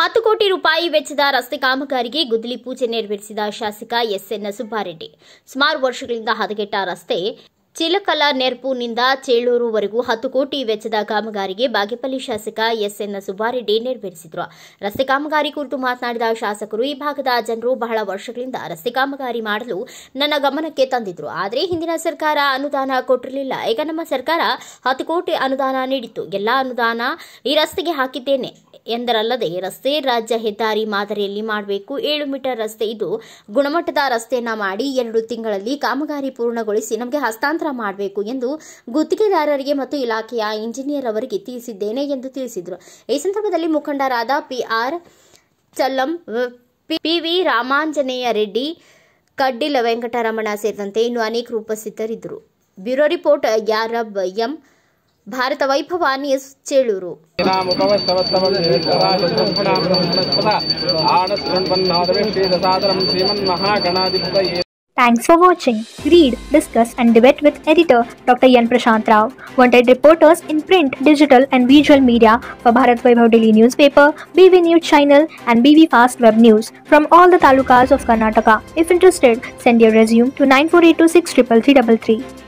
ಹತ್ತು ಕೋಟಿ ರೂಪಾಯಿ ವೆಚ್ಚದ ರಸ್ತೆ ಕಾಮಗಾರಿಗೆ ಗುದ್ದಲಿ ಪೂಜೆ ನೆರವೇರಿಸಿದ ಶಾಸಕ ಎಸ್ಎನ್ ಸುಬ್ಬಾರೆಡ್ಡಿ ಸುಮಾರು ವರ್ಷಗಳಿಂದ ಹದಗೆಟ್ಟ ರಸ್ತೆ ಚಿಲಕಲ ನೆರ್ಪುನಿಂದ ಚೇಳೂರುವರೆಗೂ ಹತ್ತು ಕೋಟಿ ವೆಚ್ಚದ ಕಾಮಗಾರಿಗೆ ಬಾಗೇಪಲ್ಲಿ ಶಾಸಕ ಎಸ್ಎನ್ ಸುಬ್ಬಾರೆಡ್ಡಿ ನೆರವೇರಿಸಿದರು ರಸ್ತೆ ಕಾಮಗಾರಿ ಕುರಿತು ಮಾತನಾಡಿದ ಶಾಸಕರು ಈ ಭಾಗದ ಜನರು ಬಹಳ ವರ್ಷಗಳಿಂದ ರಸ್ತೆ ಕಾಮಗಾರಿ ಮಾಡಲು ನನ್ನ ಗಮನಕ್ಕೆ ತಂದಿದ್ರು ಆದರೆ ಹಿಂದಿನ ಸರ್ಕಾರ ಅನುದಾನ ಕೊಟ್ಟಿರಲಿಲ್ಲ ಈಗ ನಮ್ಮ ಸರ್ಕಾರ ಹತ್ತು ಕೋಟಿ ಅನುದಾನ ನೀಡಿತ್ತು ಎಲ್ಲಾ ಅನುದಾನ ಈ ರಸ್ತೆಗೆ ಹಾಕಿದ್ದೇನೆ ಎಂದರಲ್ಲದೆ ರಸ್ತೆ ರಾಜ್ಯ ಹೆದ್ದಾರಿ ಮಾದರಿಯಲ್ಲಿ ಮಾಡಬೇಕು ಏಳು ಮೀಟರ್ ರಸ್ತೆ ಇದು ಗುಣಮಟ್ಟದ ರಸ್ತೆಯನ್ನ ಮಾಡಿ ಎರಡು ತಿಂಗಳಲ್ಲಿ ಕಾಮಗಾರಿ ಪೂರ್ಣಗೊಳಿಸಿ ನಮಗೆ ಹಸ್ತಾಂತರ ಮಾಡಬೇಕು ಎಂದು ಗುತ್ತಿಗೆದಾರರಿಗೆ ಮತ್ತು ಇಲಾಖೆಯ ಇಂಜಿನಿಯರ್ ಅವರಿಗೆ ತಿಳಿಸಿದ್ದೇನೆ ಎಂದು ತಿಳಿಸಿದರು ಈ ಸಂದರ್ಭದಲ್ಲಿ ಮುಖಂಡರಾದ ಪಿಆರ್ ಚಲ್ಲಂ ಪಿವಿ ರಾಮಾಂಜನೇಯ ರೆಡ್ಡಿ ಕಡ್ಡಿಲ ವೆಂಕಟರಮಣ ಸೇರಿದಂತೆ ಇನ್ನು ಅನೇಕರು ಉಪಸ್ಥಿತರಿದ್ದರು ಬ್ಯೂರೋ ರಿಪೋರ್ಟ್ ಯಾರಬ್ ಎಂ ಭಾರತ ವೈಭವ ನ್ಯೂಸ್ ಚೇಳೂರು ఆనస్పన్నాదవిష్ఠీదసాదరం శ్రీమన్మహాగణాధిపతయే Thanks for watching. Read, discuss, and debate with editor Dr. Yan Prashant Rao. Wanted reporters in print, digital, and visual media for Bharat Vaibhav Daily newspaper, BV News channel, and BV Fast Web News from all the talukas of Karnataka. If interested, send your resume to 9482633333.